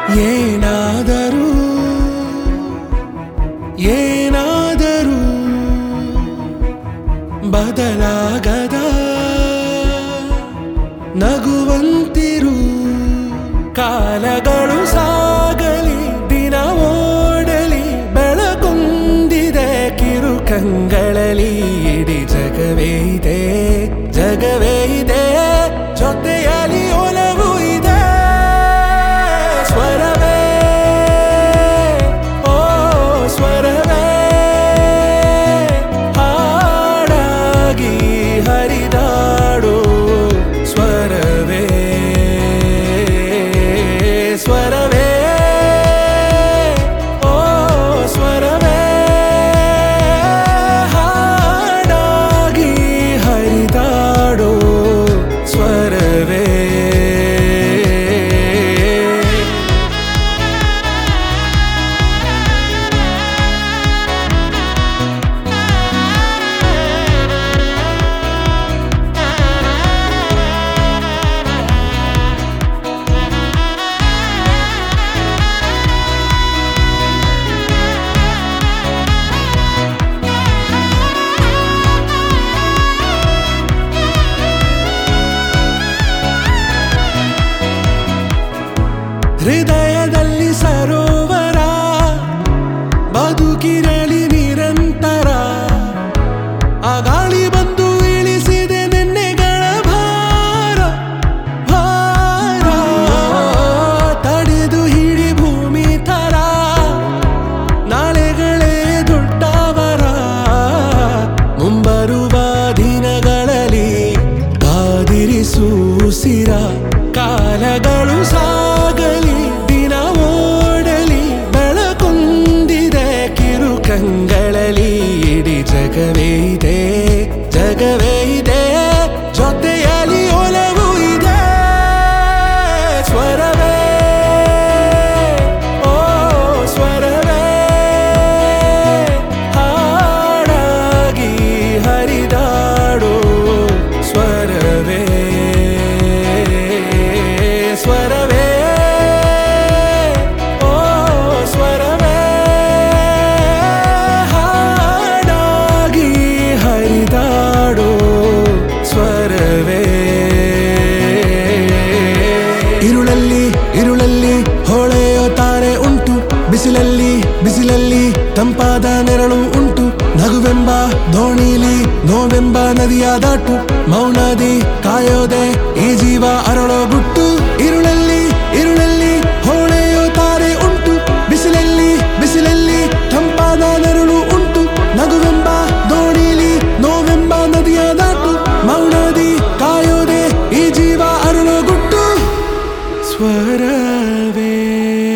ಏನಾದರೂ ಏನಾದರೂ ಬದಲಾಗದ ನಗುವಂತಿರು ಕಾಲಗಳು ಸಾಗಲಿ ದಿನ ಓಡಲಿ ಬೆಳಗುಂದಿದೆ ಕಿರು ಕಂಗಳಲ್ಲಿ ಇಡೀ ಜಗವೇ ಇದೆ ಜಗವೇ ಇದೆ ಜೊತೆಯಲ್ಲಿ ಒಲವು ಇದೆ ಸ್ವರವೇ ಓ ಸ್ವರವೇ ಹಾಡಾಗಿ ಹರಿದಾಡು ಸ್ವರವೇ ಸ್ವರವೇ ಓ ಸ್ವರವೇ ಹಾಡಾಗಿ ಹರಿದಾಡು ಸ್ವರವೇ ಹೃದಯದಲ್ಲಿ ಸರೋವರ ಬದುಕಿರಲಿ ನಿರಂತರ ಆ ಗಾಳಿ ಬಂದು ಇಳಿಸಿದೆ ನೆನ್ನೆಗಳ ಭಾರ ಭಾರ ತಡೆದು ಹಿಡಿ ಭೂಮಿ ತರ ನಾಳೆಗಳೇ ದೊಡ್ಡವರ ಮುಂಬರುವ ದಿನಗಳಲ್ಲಿ ಕಾದಿರಿಸು ಸಿರ ಕಾಲಗಳು ಸಾಗಲಿ ದಿನ ಓಡಲಿ ಬೆಳಕುಂದಿದೆ ಕಿರು ಕಂಗಳಲ್ಲಿ ಇಡೀ ಜಗವೇ ಇದೆ ಜಗವೇ ಇದೆ ಜೊತೆಯಲ್ಲಿ ಒಲವು ಇದೆ ಸ್ವರವೇ ಓ ಸ್ವರವೇ ಹಾಡಾಗಿ ಹರಿದಾಡು ಸ್ವರವೇ ಸ್ವರವೇ ಓ ಸ್ವರವೇ ಹಾಡಾಗಿ ಹರಿದಾಡು ಸ್ವರವೇ ಇರುಳಲ್ಲಿ ಇರುಳಲ್ಲಿ ಹೊಳೆಯೋ ತಾರೆ ಉಂಟು ಬಿಸಿಲಲ್ಲಿ ಬಿಸಿಲಲ್ಲಿ ತಂಪಾದ ನೆರಳು ಉಂಟು ನಗುವೆಂಬ ದೋಣಿಲಿ ನೋವೆಂಬ ನದಿಯ ದಾಟು ಮೌನದಿ ಕಾಯೋದೆ ಈ ಜೀವ ಅರಳೋ ಗುಟ್ಟು ಇರುಳಲ್ಲಿ ಇರುಳಲ್ಲಿ ಹೊಳೆಯೋ ತಾರೆ ಉಂಟು ಬಿಸಿಲಲ್ಲಿ ಬಿಸಿಲಲ್ಲಿ ತಂಪಾದ ನೆರಳು ಉಂಟು ನಗುವೆಂಬ ದೋಣಿಲಿ ನೋವೆಂಬ ನದಿಯ ದಾಟು ಮೌನದಿ ಕಾಯೋದೆ ಈ ಜೀವ ಅರಳೋ ಗುಟ್ಟು ಸ್ವರವೇ